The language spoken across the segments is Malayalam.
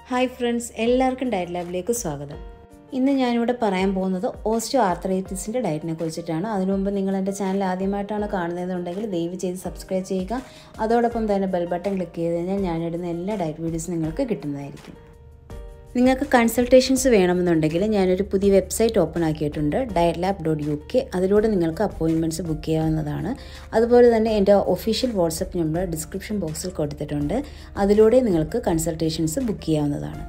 ഹായ് ഫ്രണ്ട്സ് എല്ലാവർക്കും ഡയറ്റ് ലാബിലേക്ക് സ്വാഗതം ഇന്ന് ഞാനിവിടെ പറയാൻ പോകുന്നത് ഓസ്റ്റോ ആർത്രൈറ്റിസിൻ്റെ ഡയറ്റിനെ കുറിച്ചിട്ടാണ് അതിനു മുമ്പ് നിങ്ങൾ എൻ്റെ ചാനൽ ആദ്യമായിട്ടാണ് കാണുന്നതെന്നുണ്ടെങ്കിൽ ദയവ് ചെയ്ത് സബ്സ്ക്രൈബ് ചെയ്യുക അതോടൊപ്പം തന്നെ ബെൽ ബട്ടൺ ക്ലിക്ക് ചെയ്ത് കഴിഞ്ഞാൽ ഞാനിടുന്ന എല്ലാ ഡയറ്റ് വീഡിയോസും നിങ്ങൾക്ക് കിട്ടുന്നതായിരിക്കും നിങ്ങൾക്ക് കൺസൾട്ടേഷൻസ് വേണമെന്നുണ്ടെങ്കിൽ ഞാനൊരു പുതിയ വെബ്സൈറ്റ് ഓപ്പൺ ആക്കിയിട്ടുണ്ട് diet lab dot U K അതിലൂടെ നിങ്ങൾക്ക് അപ്പോയിൻമെൻറ്റ്സ് ബുക്ക് ചെയ്യാവുന്നതാണ് അതുപോലെ തന്നെ എൻ്റെ ഒഫീഷ്യൽ വാട്സപ്പ് നമ്പർ ഡിസ്ക്രിപ്ഷൻ ബോക്സിൽ കൊടുത്തിട്ടുണ്ട് അതിലൂടെ നിങ്ങൾക്ക് കൺസൾട്ടേഷൻസ് ബുക്ക് ചെയ്യാവുന്നതാണ്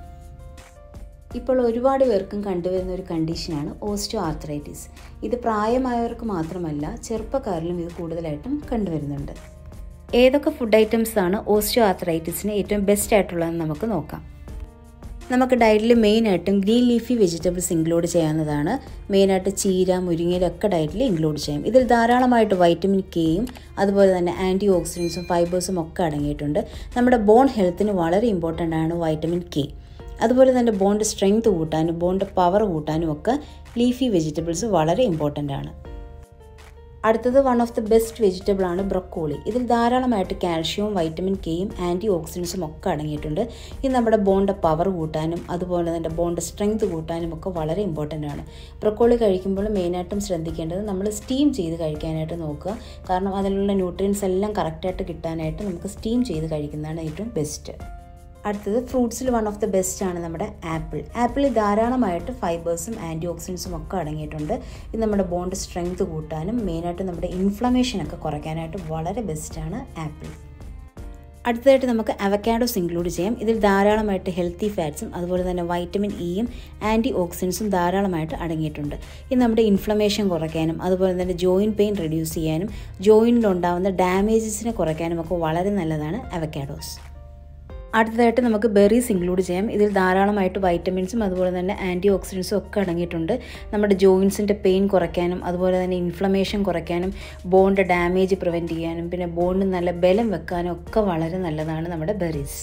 ഇപ്പോൾ ഒരുപാട് പേർക്കും കണ്ടുവരുന്ന ഒരു കണ്ടീഷനാണ് ഓസ്റ്റോ ആർത്രൈറ്റിസ് ഇത് പ്രായമായവർക്ക് മാത്രമല്ല ചെറുപ്പക്കാരിലും ഇത് കൂടുതലായിട്ടും കണ്ടുവരുന്നുണ്ട് ഏതൊക്കെ ഫുഡ് ഐറ്റംസ് ആണ് ഓസ്റ്റോ ആർത്രൈറ്റിസിന് ഏറ്റവും ബെസ്റ്റ് ആയിട്ടുള്ളതെന്ന് നമുക്ക് നോക്കാം നമുക്ക് ഡയറ്റിൽ മെയിനായിട്ടും ഗ്രീൻ ലീഫി വെജിറ്റബിൾസ് ഇൻക്ലൂഡ് ചെയ്യാവുന്നതാണ് മെയിനായിട്ട് ചീര മുരിങ്ങയിലൊക്കെ ഡയറ്റിൽ ഇൻക്ലൂഡ് ചെയ്യാം ഇതിൽ ധാരാളമായിട്ട് വൈറ്റമിൻ കെയും അതുപോലെ തന്നെ ആൻറ്റി ഓക്സിഡൻസും ഫൈബേഴ്സും ഒക്കെ അടങ്ങിയിട്ടുണ്ട് നമ്മുടെ ബോൺ ഹെൽത്തിന് വളരെ ഇമ്പോർട്ടൻ്റ് ആണ് വൈറ്റമിൻ കെ അതുപോലെ തന്നെ ബോണ്ട് സ്ട്രെങ്ത് കൂട്ടാനും ബോണ്ട് പവർ കൂട്ടാനും ഒക്കെ ലീഫി വെജിറ്റബിൾസ് വളരെ ഇമ്പോർട്ടൻ്റ് ആണ് അടുത്തത് one of the best vegetable ആണ് ബ്രൊക്കോളി ഇതിൽ ധാരാളമായിട്ട് കാൽഷ്യവും വൈറ്റമിൻ കെയും ആൻറ്റി ഓക്സിഡൻസും ഒക്കെ അടങ്ങിയിട്ടുണ്ട് ഇത് നമ്മുടെ ബോണ്ട് പവർ കൂട്ടാനും അതുപോലെ തന്നെ ബോണ്ട് സ്ട്രെങ്ത് കൂട്ടാനും ഒക്കെ വളരെ ഇമ്പോർട്ടൻ്റ് ആണ് ബ്രൊക്കോളി കഴിക്കുമ്പോൾ മെയിനായിട്ടും ശ്രദ്ധിക്കേണ്ടത് നമ്മൾ സ്റ്റീം ചെയ്ത് കഴിക്കാനായിട്ട് നോക്കുക കാരണം അതിലുള്ള ന്യൂട്രിയൻസ് എല്ലാം കറക്റ്റായിട്ട് കിട്ടാനായിട്ട് നമുക്ക് സ്റ്റീം ചെയ്ത് കഴിക്കുന്നതാണ് ഏറ്റവും ബെസ്റ്റ് അടുത്തത് ഫ്രൂട്ട്സിൽ വൺ ഓഫ് ദ ബെസ്റ്റ് ആണ് നമ്മുടെ ആപ്പിൾ ആപ്പിളിൽ ധാരാളമായിട്ട് ഫൈബേഴ്സും ആൻറ്റി ഓക്സിഡൻസും ഒക്കെ അടങ്ങിയിട്ടുണ്ട് ഇത് നമ്മുടെ ബോണ്ട് സ്ട്രെങ്ത് കൂട്ടാനും മെയിനായിട്ട് നമ്മുടെ ഇൻഫ്ലമേഷനൊക്കെ കുറയ്ക്കാനായിട്ട് വളരെ ബെസ്റ്റാണ് ആപ്പിൾ അടുത്തതായിട്ട് നമുക്ക് അവക്കാഡോസ് ഇൻക്ലൂഡ് ചെയ്യാം ഇതിൽ ധാരാളമായിട്ട് ഹെൽത്തി ഫാറ്റ്സും അതുപോലെ തന്നെ വൈറ്റമിൻ ഇയും ആൻറ്റി ഓക്സിഡൻസും ധാരാളമായിട്ട് അടങ്ങിയിട്ടുണ്ട് ഇത് നമ്മുടെ ഇൻഫ്ലമേഷൻ കുറയ്ക്കാനും അതുപോലെ തന്നെ ജോയിൻറ്റ് പെയിൻ റെഡ്യൂസ് ചെയ്യാനും ജോയിൻറ്റിലുണ്ടാകുന്ന ഡാമേജസിനെ കുറയ്ക്കാനും ഒക്കെ വളരെ നല്ലതാണ് അവക്കാഡോസ് അടുത്തതായിട്ട് നമുക്ക് ബെറീസ് ഇൻക്ലൂഡ് ചെയ്യാം ഇതിൽ ധാരാളമായിട്ട് വൈറ്റമിൻസും അതുപോലെ തന്നെ ആൻറ്റി ഓക്സിഡൻസും ഒക്കെ അടങ്ങിയിട്ടുണ്ട് നമ്മുടെ ജോയിൻസിൻ്റെ പെയിൻ കുറയ്ക്കാനും അതുപോലെ തന്നെ ഇൻഫ്ലമേഷൻ കുറയ്ക്കാനും ബോണ്ട് ഡാമേജ് പ്രിവെൻറ്റ് ചെയ്യാനും പിന്നെ ബോണ്ട് നല്ല ബലം വെക്കാനും ഒക്കെ വളരെ നല്ലതാണ് നമ്മുടെ ബെറീസ്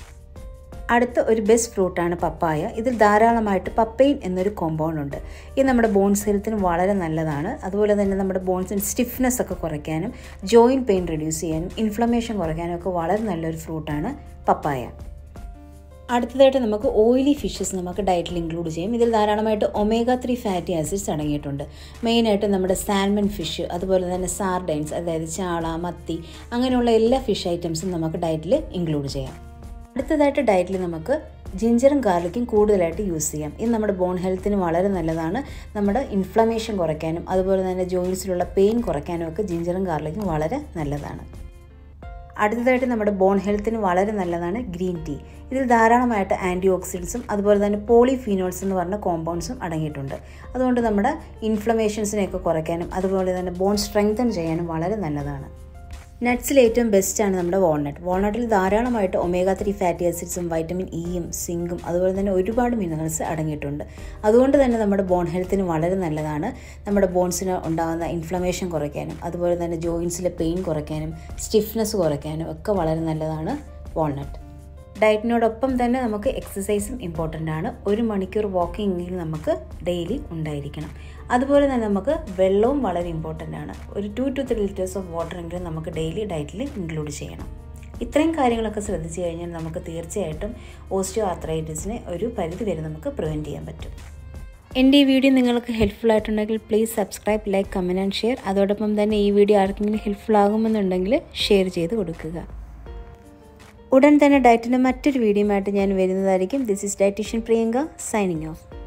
അടുത്ത ഒരു ബെസ്റ്റ് ഫ്രൂട്ടാണ് പപ്പായ ഇതിൽ ധാരാളമായിട്ട് പപ്പൈൻ എന്നൊരു കോമ്പൗണ്ട് ഉണ്ട് ഇത് നമ്മുടെ ബോൺസ് ഹെൽത്തിന് വളരെ നല്ലതാണ് അതുപോലെ തന്നെ നമ്മുടെ ബോൺസിന് സ്റ്റിഫ്നെസ് ഒക്കെ കുറയ്ക്കാനും ജോയിൻറ്റ് പെയിൻ റെഡ്യൂസ് ചെയ്യാനും ഇൻഫ്ലമേഷൻ കുറയ്ക്കാനും ഒക്കെ വളരെ നല്ലൊരു ഫ്രൂട്ടാണ് പപ്പായ അടുത്തതായിട്ട് നമുക്ക് ഓയിലി ഫിഷസ് നമുക്ക് ഡയറ്റിൽ ഇൻക്ലൂഡ് ചെയ്യും ഇതിൽ ധാരാളമായിട്ട് ഒമേഗ ത്രീ ഫാറ്റി ആസിഡ്സ് അടങ്ങിയിട്ടുണ്ട് മെയിനായിട്ട് നമ്മുടെ സാൽമൺ ഫിഷ് അതുപോലെ തന്നെ സാർഡൈൻസ് അതായത് ചാള മത്തി അങ്ങനെയുള്ള എല്ലാ ഫിഷ് ഐറ്റംസും നമുക്ക് ഡയറ്റിൽ ഇൻക്ലൂഡ് ചെയ്യാം അടുത്തതായിട്ട് ഡയറ്റിൽ നമുക്ക് ജിഞ്ചറും ഗാർലിക്കും കൂടുതലായിട്ട് യൂസ് ചെയ്യാം ഇത് നമ്മുടെ ബോൺ ഹെൽത്തിന് വളരെ നല്ലതാണ് നമ്മുടെ ഇൻഫ്ലമേഷൻ കുറയ്ക്കാനും അതുപോലെ തന്നെ ജോയിൻസിലുള്ള പെയിൻ കുറയ്ക്കാനും ഒക്കെ ജിഞ്ചറും ഗാർലിക്കും വളരെ നല്ലതാണ് അടുത്തതായിട്ട് നമ്മുടെ ബോൺ ഹെൽത്തിന് വളരെ നല്ലതാണ് ഗ്രീൻ ടീ ഇതിൽ ധാരാളമായിട്ട് ആൻറ്റി ഓക്സിഡൻസും അതുപോലെ തന്നെ പോളിഫീനോൾസ് എന്ന് പറഞ്ഞ കോമ്പൗണ്ട്സും അടങ്ങിയിട്ടുണ്ട് അതുകൊണ്ട് നമ്മുടെ ഇൻഫ്ലമേഷൻസിനെയൊക്കെ കുറയ്ക്കാനും അതുപോലെ തന്നെ ബോൺ സ്ട്രെങ്തൻ ചെയ്യാനും വളരെ നല്ലതാണ് നട്ട്സിൽ ഏറ്റവും ബെസ്റ്റാണ് നമ്മുടെ വാൾനട്ട് വാൾനട്ടിൽ ധാരാളമായിട്ട് ഒമേഗ ത്രീ ഫാറ്റി ആസിഡ്സും വൈറ്റമിൻ ഇയും സിങ്കും അതുപോലെ തന്നെ ഒരുപാട് മിനറൽസ് അടങ്ങിയിട്ടുണ്ട് അതുകൊണ്ട് തന്നെ നമ്മുടെ ബോൺ ഹെൽത്തിന് വളരെ നല്ലതാണ് നമ്മുടെ ബോൺസിന് ഉണ്ടാകുന്ന ഇൻഫ്ലമേഷൻ കുറയ്ക്കാനും അതുപോലെ തന്നെ ജോയിൻസിലെ പെയിൻ കുറയ്ക്കാനും സ്റ്റിഫ്നെസ് കുറയ്ക്കാനും ഒക്കെ വളരെ നല്ലതാണ് വാൾനട്ട് ഡയറ്റിനോടൊപ്പം തന്നെ നമുക്ക് എക്സസൈസും ഇമ്പോർട്ടൻ്റ് ആണ് ഒരു മണിക്കൂർ വാക്കിംഗ് നമുക്ക് ഡെയിലി ഉണ്ടായിരിക്കണം അതുപോലെ തന്നെ നമുക്ക് വെള്ളവും വളരെ ഇമ്പോർട്ടൻ്റ് ആണ് ഒരു two two three litres of water എങ്കിലും നമുക്ക് ഡെയിലി ഡയറ്റിൽ ഇൻക്ലൂഡ് ചെയ്യണം ഇത്രയും കാര്യങ്ങളൊക്കെ ശ്രദ്ധിച്ചു കഴിഞ്ഞാൽ നമുക്ക് തീർച്ചയായിട്ടും ഓസ്റ്റിയോ ആർത്രൈറ്റിസിനെ ഒരു പരിധി വരെ നമുക്ക് പ്രിവെൻറ്റ് ചെയ്യാൻ പറ്റും എൻ്റെ ഈ വീഡിയോ നിങ്ങൾക്ക് ഹെൽപ്ഫുൾ ആയിട്ടുണ്ടെങ്കിൽ please subscribe like comment and share അതോടൊപ്പം തന്നെ ഈ വീഡിയോ ആർക്കെങ്കിലും ഹെൽപ്ഫുൾ ആകുമെന്നുണ്ടെങ്കിൽ ഷെയർ ചെയ്ത് കൊടുക്കുക ഉടൻ തന്നെ ഡയറ്റിൻ്റെ മറ്റൊരു വീഡിയോയുമായിട്ട് ഞാൻ വരുന്നതായിരിക്കും this is dietitian Priyanka signing of